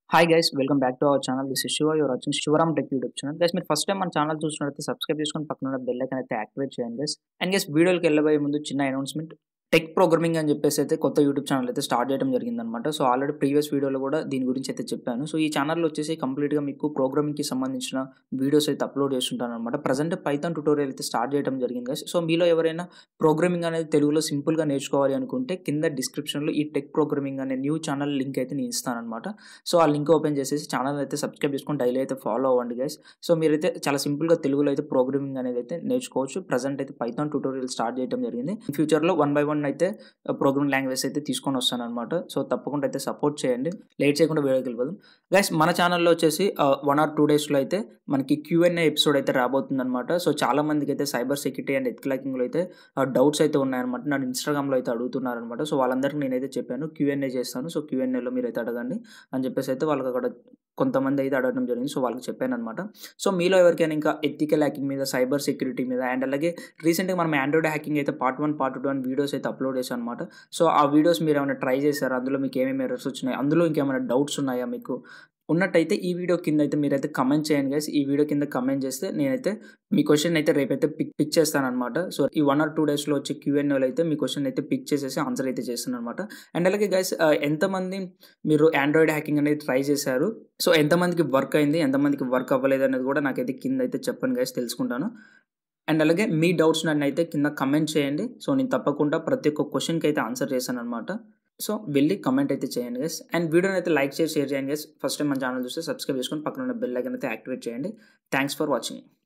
hi guys welcome back to our channel this is Shiva you're watching Shivaram tech YouTube channel guys మీరు first time మన channel చూసినట్లయితే subscribe చేసుకొని పక్కన ఉన్న bell icon అయితే యాక్టివేట్ చేయండి గైస్ అండ్ గైస్ వీడియోకి వెళ్ళబోయే ముందు చిన్న అనౌన్స్మెంట్ టెక్ ప్రోగ్రామింగ్ అని చెప్పేసి అయితే కొత్త యూట్యూబ్ ఛానల్ అయితే స్టార్ట్ చేయడం జరిగిందనమాట సో ఆల్రెడీ ప్రీవియస్ వీడియోలో కూడా దీని గురించి అయితే చెప్పాను సో ఈ ఛానల్లో వచ్చేసి కంప్లీట్గా మీకు ప్రోగ్రామింగ్కి సంబంధించిన వీడియోస్ అయితే అప్లోడ్ చేస్తుంటాను అనమాట ప్రజెంట్ పైథాన్ ట్యూటోరియల్ అయితే స్టార్ట్ చేయడం జరిగింది గైస్ సో మీలో ఎవరైనా ప్రోగ్రామింగ్ అనేది తెలుగులో సింపుల్గా నేర్చుకోవాలి అనుకుంటే కింద డిస్క్రిప్షన్లో ఈ టెక్ ప్రోగ్రామింగ్ అనే న్యూ ఛానల్ లింక్ అయితే నేను ఇస్తాను అనమాట సో ఆ లింక్ ఓపెన్ చేసేసి ఛానల్ అయితే సబ్స్క్రైబ్ చేసుకొని డైలీ అయితే ఫాలో అవ్వండి గైస్ సో మీరైతే చాలా సింపుల్గా తెలుగులో అయితే ప్రోగ్రామింగ్ అనేది అయితే నేర్చుకోవచ్చు ప్రజెంట్ అయితే పైథాన్ ట్యూటోరియల్ స్టార్ట్ చేయడం జరిగింది ఫ్యూచర్లో వన్ బై వన్ అయితే ప్రోగ్రామింగ్ లాంగ్వేజ్ అయితే తీసుకొని వస్తాను అనమాట సో తప్పకుండా అయితే సపోర్ట్ చేయండి లేట్ చేయకుండా వీడియోకి వెళ్ళిపోదాం గైస్ మన ఛానల్లో వచ్చేసి వన్ ఆర్ టూ డేస్లో అయితే మనకి క్యూఎన్ఏ ఎపిసోడ్ అయితే రాబోతుంది అనమాట సో చాలా మందికి అయితే సైబర్ సెక్యూరిటీ అండ్ ఎత్క్లాకింగ్లో అయితే డౌట్స్ అయితే ఉన్నాయన్నమాట నన్ను ఇన్స్టాగ్రామ్లో అయితే అడుగుతున్నారనమాట సో వాళ్ళందరికీ నేనైతే చెప్పాను క్యూఎన్ఏ చేస్తాను సో క్యూఎన్ఏలో మీరు అయితే అడగండి అని చెప్పేసి అయితే వాళ్ళకి అక్కడ కొంతమంది అయితే అడగడం జరిగింది సో వాళ్ళకి చెప్పాను అనమాట సో మీలో ఎవరికైనా ఇంకా ఎథికల్ హ్యాకింగ్ మీద సైబర్ సెక్యూరిటీ మీద అండ్ అలాగే రీసెంట్గా మనం ఆండ్రాయిడ్ హ్యాకింగ్ అయితే పార్ట్ వన్ పార్ట్ టూ అని వీడియోస్ అయితే అప్లోడ్ చేశాను అనమాట సో ఆ వీడియోస్ మీరు ఏమైనా ట్రై చేశారా అందులో మీకు ఏమేమి ఎర్రర్స్ వచ్చినాయి అందులో ఇంకేమైనా డౌట్స్ ఉన్నాయా మీకు ఉన్నట్టయితే ఈ వీడియో కింద అయితే మీరైతే కమెంట్ చేయండి గైస్ ఈ వీడియో కింద కమెంట్ చేస్తే నేనైతే మీ క్వశ్చన్ అయితే రేపైతే పిక్ పిక్ చేస్తాను అనమాట సో ఈ వన్ ఆర్ టూ డేస్లో వచ్చే క్యూఎన్ఏలో అయితే మీ క్వశ్చన్ అయితే పిక్ చేసేసి ఆన్సర్ అయితే చేస్తాను అనమాట అండ్ అలాగే గైస్ ఎంతమంది మీరు ఆండ్రాయిడ్ హ్యాకింగ్ అనేది ట్రై చేశారు సో ఎంతమందికి వర్క్ అయింది ఎంతమందికి వర్క్ అవ్వలేదు అనేది కూడా నాకైతే కింద అయితే చెప్పండి గైస్ తెలుసుకుంటాను అండ్ అలాగే మీ డౌట్స్ నన్ను అయితే కింద కమెంట్ చేయండి సో నేను తప్పకుండా ప్రతి ఒక్క క్వశ్చన్కి అయితే ఆన్సర్ చేశాను అనమాట సో వెళ్ళి కమెంట్ అయితే చేయండి గైస్ అండ్ వీడియోని అయితే లైక్ చేసి షేర్ చేయండి గైస్ ఫస్ట్ టైం మన ఛానల్ చూస్తే సబ్స్క్రైబ్ చేసుకొని పక్కన ఉన్న బెల్ ఐకన్ అయితే యాక్టివేట్ చేయండి థ్యాంక్స్ ఫర్ వాచింగ్